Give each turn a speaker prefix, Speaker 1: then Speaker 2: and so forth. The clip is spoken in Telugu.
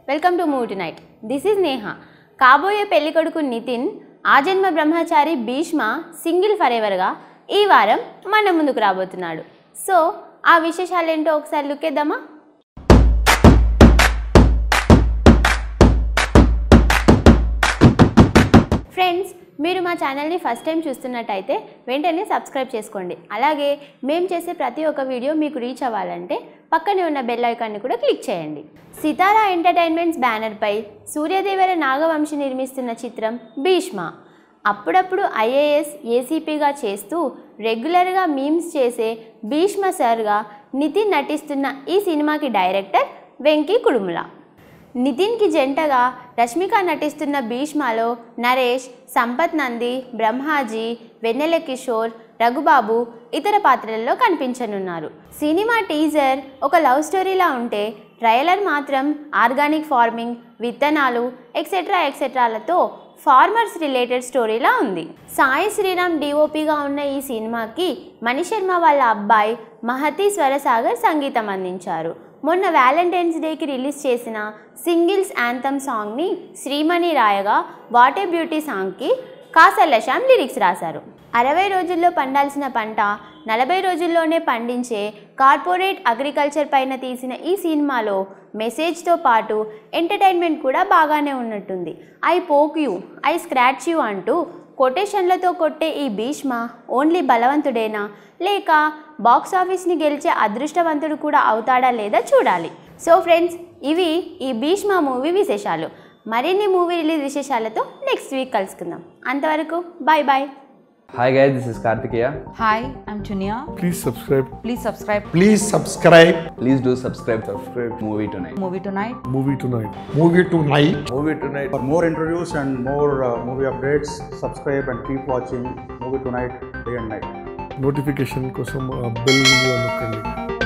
Speaker 1: Welcome to movie tonight this is Neha కాబోయే పెళ్ళికొడుకు నితిన్ ఆజన్మ బ్రహ్మచారి భీష్మ సింగిల్ ఫర్ ఎవర్గా ఈ వారం మన ముందుకు రాబోతున్నాడు సో ఆ విశేషాలు ఏంటో ఒకసారి లుక్ వేద్దామా ఫ్రెండ్స్ మీరు మా ఛానల్ని ఫస్ట్ టైం చూస్తున్నట్టయితే వెంటనే సబ్స్క్రైబ్ చేసుకోండి అలాగే మేము చేసే ప్రతి ఒక్క వీడియో మీకు రీచ్ అవ్వాలంటే పక్కనే ఉన్న బెల్ ఐకాన్ని కూడా క్లిక్ చేయండి సితారా ఎంటర్టైన్మెంట్స్ బ్యానర్పై సూర్యదేవర నాగవంశి నిర్మిస్తున్న చిత్రం భీష్మ అప్పుడప్పుడు ఐఏఎస్ ఏసీపీగా చేస్తూ రెగ్యులర్గా మీమ్స్ చేసే భీష్మ సార్గా నితిన్ నటిస్తున్న ఈ సినిమాకి డైరెక్టర్ వెంకీ కుడుముల నితిన్కి జంటగా రష్మిక నటిస్తున్న భీష్మలో నరేష్ సంపత్ నంది బ్రహ్మాజీ వెన్నెల కిషోర్ రఘుబాబు ఇతర పాత్రల్లో కనిపించనున్నారు సినిమా టీజర్ ఒక లవ్ స్టోరీలా ఉంటే ట్రైలర్ మాత్రం ఆర్గానిక్ ఫార్మింగ్ విత్తనాలు ఎక్సెట్రా ఎక్సెట్రాలతో ఫార్మర్స్ రిలేటెడ్ స్టోరీలా ఉంది సాయి శ్రీరామ్ డిఓపిగా ఉన్న ఈ సినిమాకి మణిశర్మ వాళ్ళ అబ్బాయి మహతి స్వరసాగర్ సంగీతం అందించారు మొన్న వ్యాలంటైన్స్ డేకి రిలీజ్ చేసిన సింగిల్స్ యాంథమ్ సాంగ్ని శ్రీమణి రాయగా వాటే బ్యూటీ సాంగ్కి కాసల్ల శ్యామ్ లిరిక్స్ రాశారు అరవై రోజుల్లో పండాల్సిన పంట నలభై రోజుల్లోనే పండించే కార్పొరేట్ అగ్రికల్చర్ పైన తీసిన ఈ సినిమాలో మెసేజ్తో పాటు ఎంటర్టైన్మెంట్ కూడా బాగానే ఉన్నట్టుంది I poke you I scratch you అంటూ కొటేషన్లతో కొట్టే ఈ భీష్మ ఓన్లీ బలవంతుడేనా లేక బాక్స్ ఆఫీస్ని గెలిచే అదృష్టవంతుడు కూడా అవుతాడా లేదా చూడాలి సో ఫ్రెండ్స్ ఇవి ఈ భీష్మ మూవీ విశేషాలు మరిన్ని మూవీ రిలీజ్ విశేషాలతో నెక్స్ట్ వీక్ కలుసుకుందాం అంతవరకు bye bye
Speaker 2: Hi guys, this is Kartikeya.
Speaker 3: Hi, I'm Chunia.
Speaker 4: Please subscribe.
Speaker 3: Please subscribe
Speaker 4: Please subscribe.
Speaker 2: Please do subscribe to
Speaker 4: Subscribe.
Speaker 2: Movie Tonight.
Speaker 3: Movie Tonight.
Speaker 4: Movie tonight.
Speaker 5: movie tonight
Speaker 4: Movie tonight.
Speaker 6: For more interviews and more uh, movie updates, subscribe and keep watching Movie Tonight day and night.
Speaker 4: Notification కోసం బెల్ నొక్కండి